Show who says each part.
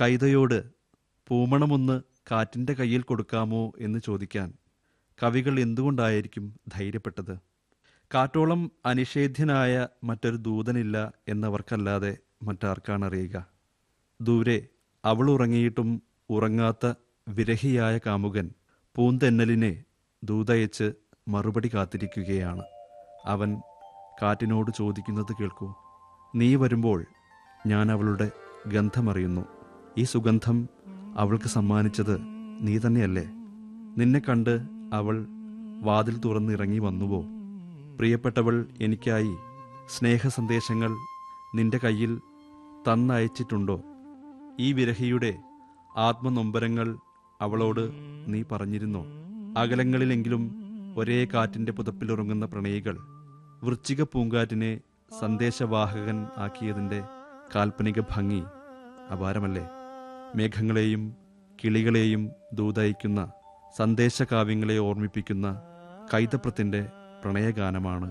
Speaker 1: കൈതയോട് പൂമണമൊന്ന് കാറ്റിൻ്റെ കയ്യിൽ കൊടുക്കാമോ എന്ന് ചോദിക്കാൻ കവികൾ എന്തുകൊണ്ടായിരിക്കും ധൈര്യപ്പെട്ടത് കാറ്റോളം അനിഷേധ്യനായ മറ്റൊരു ദൂതനില്ല എന്നവർക്കല്ലാതെ മറ്റാർക്കാണ് അറിയുക ദൂരെ അവൾ ഉറങ്ങിയിട്ടും ഉറങ്ങാത്ത വിരഹിയായ കാമുകൻ പൂന്തെന്നലിനെ ദൂതയച്ച് മറുപടി കാത്തിരിക്കുകയാണ് അവൻ കാറ്റിനോട് ചോദിക്കുന്നത് കേൾക്കൂ നീ വരുമ്പോൾ ഞാൻ അവളുടെ ഗന്ധമറിയുന്നു ഈ സുഗന്ധം അവൾക്ക് സമ്മാനിച്ചത് നീ തന്നെയല്ലേ നിന്നെ കണ്ട് അവൾ വാതിൽ തുറന്നിറങ്ങി വന്നുവോ പ്രിയപ്പെട്ടവൾ എനിക്കായി സ്നേഹസന്ദേശങ്ങൾ നിന്റെ കയ്യിൽ തന്നയച്ചിട്ടുണ്ടോ ഈ വിരഹിയുടെ ആത്മനൊമ്പരങ്ങൾ അവളോട് നീ പറഞ്ഞിരുന്നോ അകലങ്ങളിലെങ്കിലും ഒരേ കാറ്റിന്റെ പുതപ്പിലുറങ്ങുന്ന പ്രണയികൾ വൃശ്ചിക പൂങ്കാറ്റിനെ സന്ദേശവാഹകൻ ആക്കിയതിന്റെ കാൽപ്പനിക ഭംഗി അപാരമല്ലേ മേഘങ്ങളെയും കിളികളെയും ദൂതയക്കുന്ന സന്ദേശകാവ്യങ്ങളെ ഓർമ്മിപ്പിക്കുന്ന കൈതപ്രത്തിന്റെ പ്രണയഗാനമാണ്